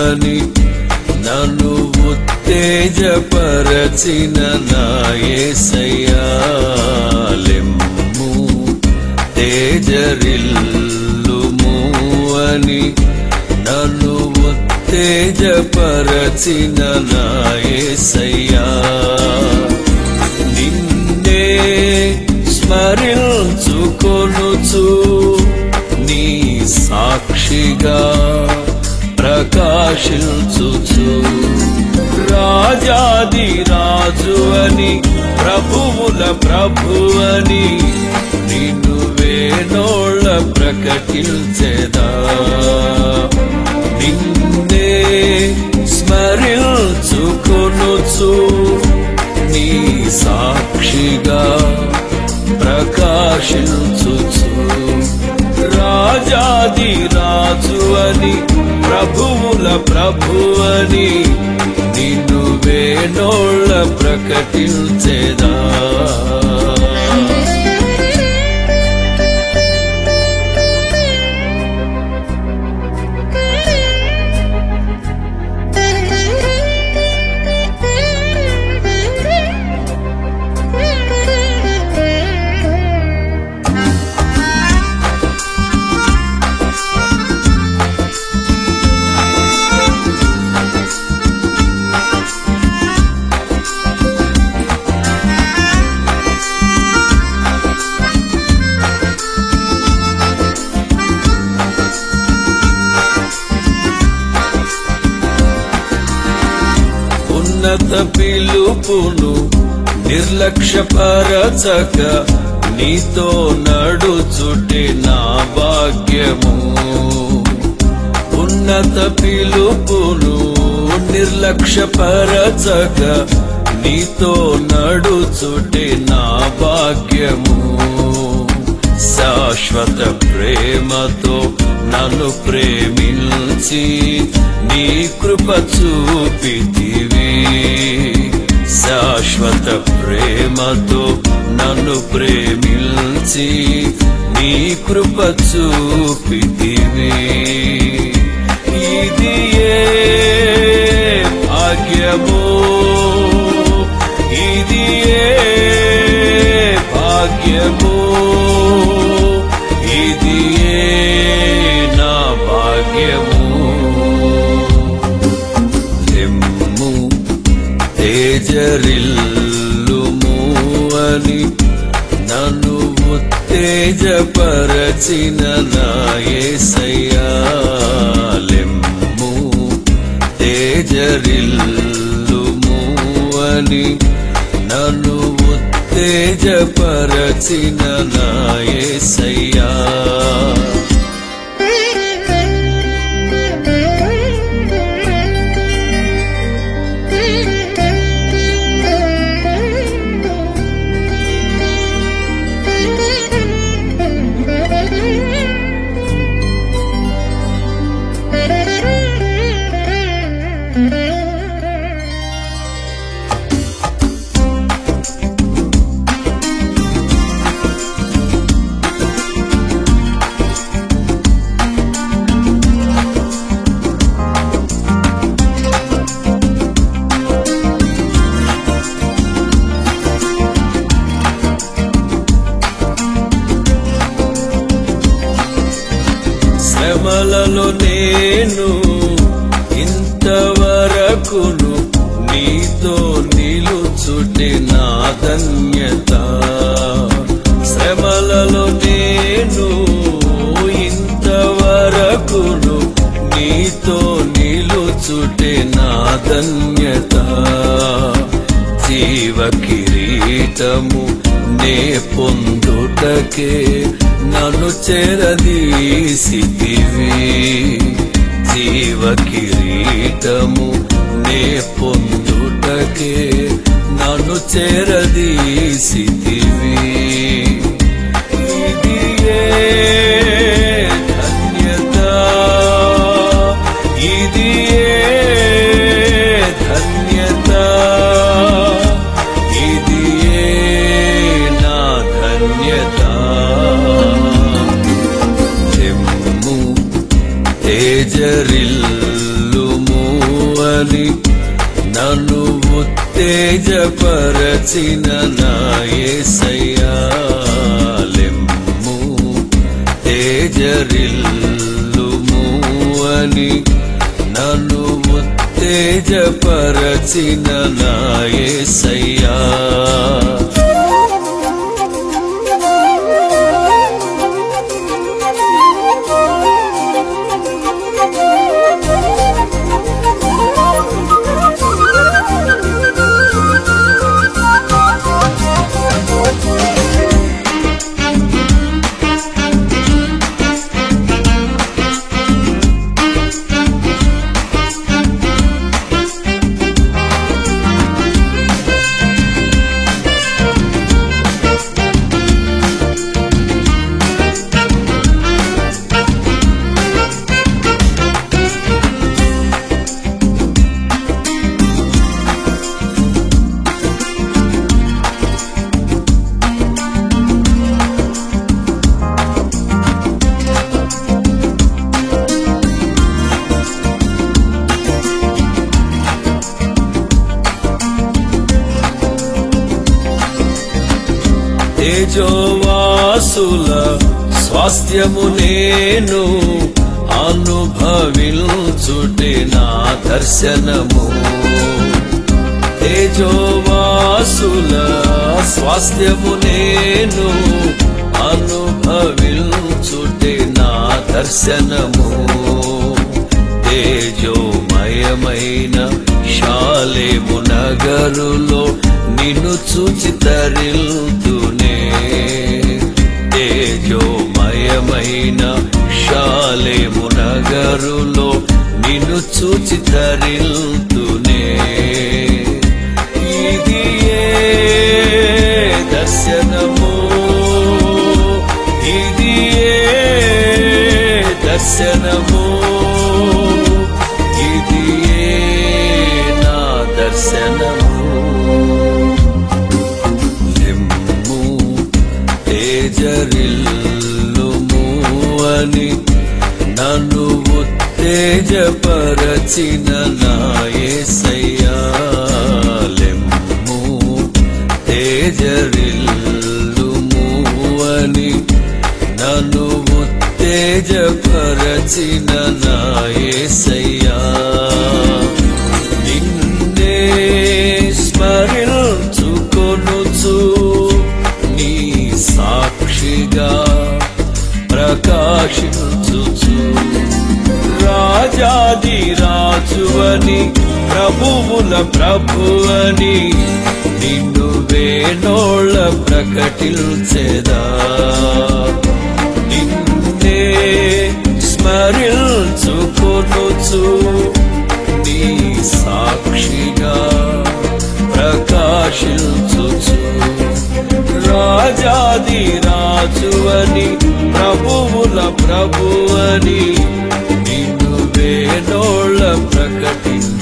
అని నన్ను ఉత్తేజపరచిన నాయసయ్యాలెమ్ము తేజరిల్లుము అని నన్ను ఉత్తేజపరచిన నాయసయ్యా నిన్నే స్మరించుకొనుచు నీ సాక్షిగా ప్రకాశించుచు రాజాది రాజు అని ప్రభువుల ప్రభు అని నిన్ను వేణోళ్ళ ప్రకటించెదా నిన్నే స్మరించుకొనుచు నీ సాక్షిగా ప్రకాశించుచు రాజాది రాజు అని ప్రభువుల ప్రభు అని నిన్ను వేణోళ్ళ ప్రకటించేదా ఉన్నత పిలుపును నిర్లక్ష్యపరచక నీతో నడుచుటే నా భాగ్యము ఉన్నత పిలుపును నిర్లక్ష్యపరచక నీతో నడుచుటే నా భాగ్యము శాశ్వత ప్రేమతో నన్ను ప్రేమించి నీ కృప చూపితివి శాశ్వత ప్రేమతో నన్ను ప్రేమించి నీ కృప చూపితివి ఇది ఏ భాగ్యమో ఇది ఏ భాగ్యమో ఇది ఏ నా భాగ్యము లెమ్ము తేజరిల్లుము అని నన్ను ఉత్తేజపరచిన నాయసయ్యాలెమ్ము తేజరిల్లుము అని నన్ను ఉత్తేజపరచిన నాయసయ్యా శ్రమలలో నేను ఇంతవరకును నీతో నిలుచుటే నా ధన్యత శ్రమలలో నేను ఇంతవరకును నీతో నిలుచుటే నా ధన్యత జీవ కిరీటము నే పొందుటకే నన్ను చెరదీసితివి జీవ కిరీటము నే పొందుటకే నన్ను చెరదీసితివి ఇది ఏ ధన్యత ఇది ఏ ధన్యత ఇది ఏ నా ధన్యత తెమ్ము తేజరిల్లుము అని నన్ను ఉత్తేజపరచిన నాయసయ్యాలెమ్ము తేజరిల్లుము అని నన్ను ఉత్తేజపరచిన నాయసయ్యా తేజోవాసుల స్వాస్థ్యము నేను అనుభవించుటే నా దర్శనము తేజోవాసుల స్వాస్థ్యము నేను అనుభవించుటే నా దర్శనము తేజోమయమైన శాలేము నగరులో నిన్ను చూచి తరిల్తునే తేజోమయమైన శాలేము నగరులో నిన్ను చూచి తరిల్తునే ఇది ఏ దర్శనము ఇది ఏ దర్శనము ఇది ఏ నా దర్శనము నిమ్ము తేజరిల్లుము అని నన్ను ఉత్తేజపరచిన నాయసయ్యాలెమ్ము తేజరిల్లుము అని నన్ను ఉత్తేజపరచిన నాయసయ్యా నిన్నే స్మరించుకొనుచు నీ సాక్షిగా ప్రకాశించుచు రాజాది రాజువని ప్రభువుల ప్రభువని నిన్ను వేణోళ్ళ ప్రకటించెదా నిన్నే స్మరించుకొనుచు నీ సాక్షిగా ప్రకాశించుచు రాజాది రాజువని ప్రభువుల ప్రభువని నిన్ను వేణోళ్ళ ప్రకటించ